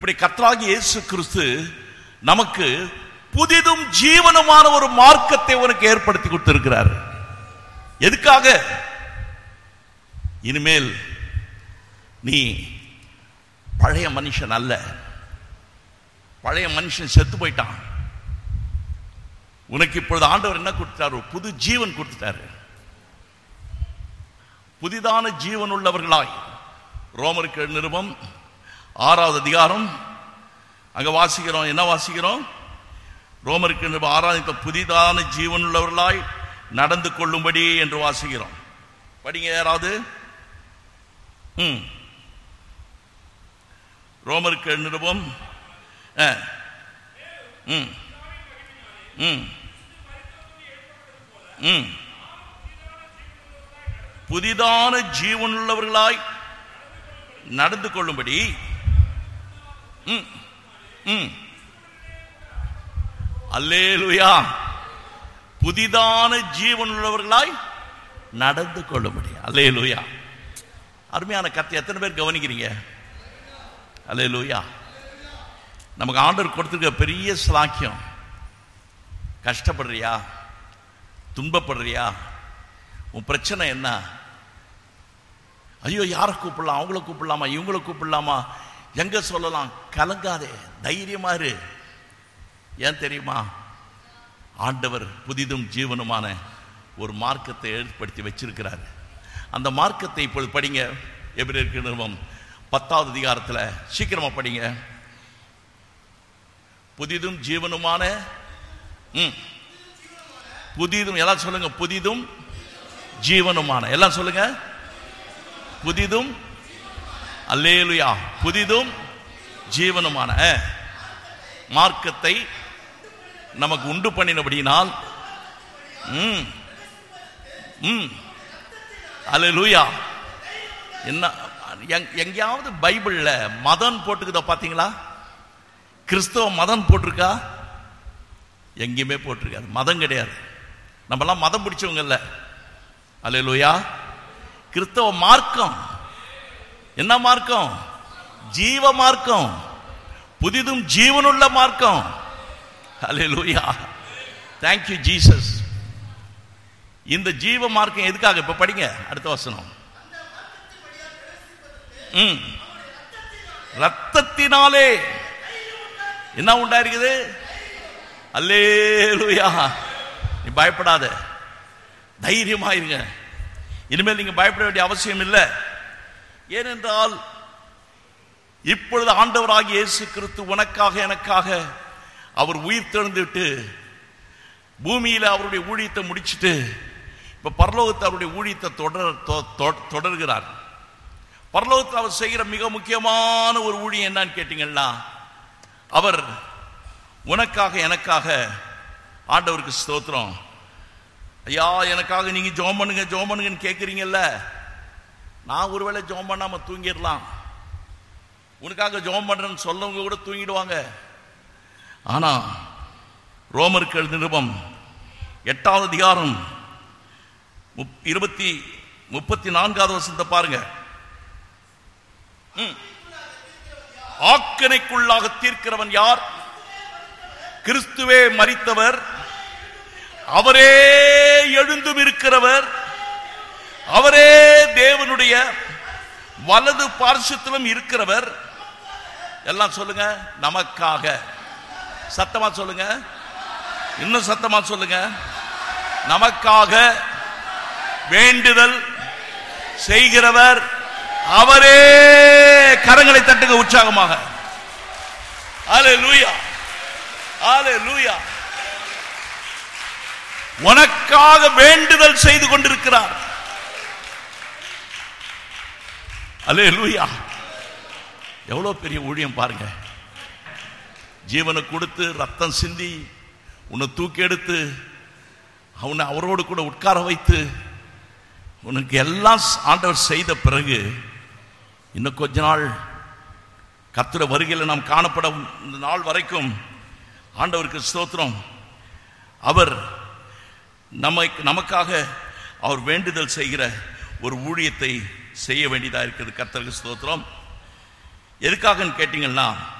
இப்படி கர்த்தராகி இயேசு கிறிஸ்து நமக்கு புதிதும் ஜீவனுமான ஒரு மார்க்கத்தை உனக்கு ஏற்படுத்தி கொடுத்திருக்கிறார் எதுக்காக இனிமேல் நீ பழைய மனுஷன் அல்ல பழைய மனுஷன் செத்து போயிட்டான் உனக்கு இப்பொழுது ஆண்டவர் என்ன கொடுத்தாரு ஒரு புது ஜீவன் கொடுத்துட்டாரு புதிதான ஜீவன் உள்ளவர்களாய் ரோமருக்கு நிருபம் ஆறாவது அதிகாரம் அங்க வாசிக்கிறோம் என்ன வாசிக்கிறோம் ரோமருக்கு நிருபம் ஆறாவது புதிதான ஜீவன் உள்ளவர்களாய் நடந்து கொள்ளும்படி என்று வாசிக்கிறோம் படிங்க யாராவது ம் ரோமருக்கு நிருபம் ஆ. ம் ம் ம் புதிதான ஜீவனுள்ளவர்களாய் நடந்து கொள்ளும்படி ம் ம் அல்லேலுயா புதிதான ஜீவனுள்ளவர்களாய் நடந்து கொள்ளும்படி அல்லேலுயா அருமையான கத்தை எத்தனை பேர் கவனிக்கிறீங்க அல்லேலுயா நமக்கு ஆண்டவர் கொடுத்துருக்க பெரிய சிலாக்கியம் கஷ்டப்படுறியா துன்பப்படுறியா உன் பிரச்சனை என்ன ஐயோ யாரை கூப்பிடலாம் அவங்கள கூப்பிடலாமா இவங்கள கூப்பிடலாமா எங்க சொல்லலாம் கலங்காதே தைரியமா இரு ஏன் தெரியுமா ஆண்டவர் புதிதும் ஜீவனுமான ஒரு மார்க்கத்தை ஏற்படுத்தி வச்சிருக்கிறார் அந்த மார்க்கத்தை இப்பொழுது படிங்க எபிரேற்கு நிறுவம் பத்தாவது அதிகாரத்தில் சீக்கிரமா படிங்க புதிதும் ஜீவனுமான ம், புதிதும் எல்லாம் சொல்லுங்க புதிதும் ஜீவனுமான எல்லாம் சொல்லுங்க புதிதும் அல்லேலுயா புதிதும் ஜீவனுமான மார்க்கத்தை நமக்கு உண்டு பண்ணினபடியினால் ம் ம் அல்லேலூயா என்ன எங்- எங்கேயாவது பைபிள்ல மதம் போட்டுக்குதோ பாத்தீங்களா கிறிஸ்தவ மதம் போட்டிருக்கா எங்கேயுமே போட்டிருக்காது மதம் கிடையாது நம்மலாம் மதம் பிடிச்சவங்க இல்ல அல்லேலூயா கிறிஸ்தவ மார்க்கம் என்ன மார்க்கம் ஜீவ மார்க்கம் புதிதும் ஜீவனுள்ள மார்க்கம் அல்லேலூயா thank you ஜீசஸ் இந்த ஜீவ மார்க்கம் எதுக்காக இப்ப படிங்க அடுத்த வசனம் ம் ரத்தத்தினாலே என்ன உண்டாயிருக்குது அல்லேலூயா நீ பயப்படாத தைரியமா இருங்க இனிமேல் நீங்க பயப்பட வேண்டிய அவசியம் இல்லை ஏனென்றால் இப்பொழுது ஆண்டவராகிய இயேசு கிறிஸ்து உனக்காக எனக்காக அவர் உயிர் தெழுந்துவிட்டு பூமியில அவருடைய ஊழியத்தை முடிச்சிட்டு இப்ப பரலோகத்தை அவருடைய ஊழியத்தை தொடர் தொ- தொ- தொடர்கிறார் பரலோகத்தில் அவர் செய்கிற மிக முக்கியமான ஒரு ஊழியம் என்னன்னு கேட்டீங்கன்னா அவர் உனக்காக எனக்காக ஆண்டவருக்கு ஸ்தோத்திரம் ஐயா எனக்காக நீங்க ஜோம் பண்ணுங்க ஜோம் பண்ணுங்கன்னு கேட்குறீங்கல்ல நான் ஒருவேளை ஜோம் பண்ணாம தூங்கிடலாம் உனக்காக ஜோம் பண்றேன்னு சொல்லவங்க கூட தூங்கிடுவாங்க ஆனா ரோமர்கள் நிருபம் எட்டாவது அதிகாரம் முப்- இருபத்தி முப்பத்தி நான்காவது வருஷத்தை பாருங்க ம். ஆக்கனைக்குள்ளாக தீர்க்கிறவன் யார் கிறிஸ்துவே மரித்தவர் அவரே எழுந்தும் இருக்கிறவர் அவரே தேவனுடைய வலது பார்சத்திலும் இருக்கிறவர் எல்லாம் சொல்லுங்க நமக்காக சத்தமா சொல்லுங்க இன்னும் சத்தமா சொல்லுங்க நமக்காக வேண்டுதல் செய்கிறவர் அவரே கரங்களை தட்டுங்க உற்சாகமாக அல்லேலூயா அல்லேலூயா உனக்காக வேண்டுதல் செய்து கொண்டிருக்கிறார் அல்லேலூயா எவ்வளவு பெரிய ஊழியம் பாருங்க ஜீவனை கொடுத்து ரத்தம் சிந்தி உன்னை தூக்கி எடுத்து அவனை அவரோடு கூட உட்கார வைத்து உனக்கு எல்லாம் ஆண்டவர் செய்த பிறகு இன்னும் கொஞ்ச நாள் கர்த்தர வருகையில் நாம் காணப்படும் இந்த நாள் வரைக்கும் ஆண்டவருக்கு ஸ்தோத்திரம் அவர் நம்மை நமக்காக அவர் வேண்டுதல் செய்கிற ஒரு ஊழியத்தை செய்ய வேண்டியதா இருக்குது கர்த்தருக்கு ஸ்தோத்திரம் எதுக்காகன்னு கேட்டீங்கன்னா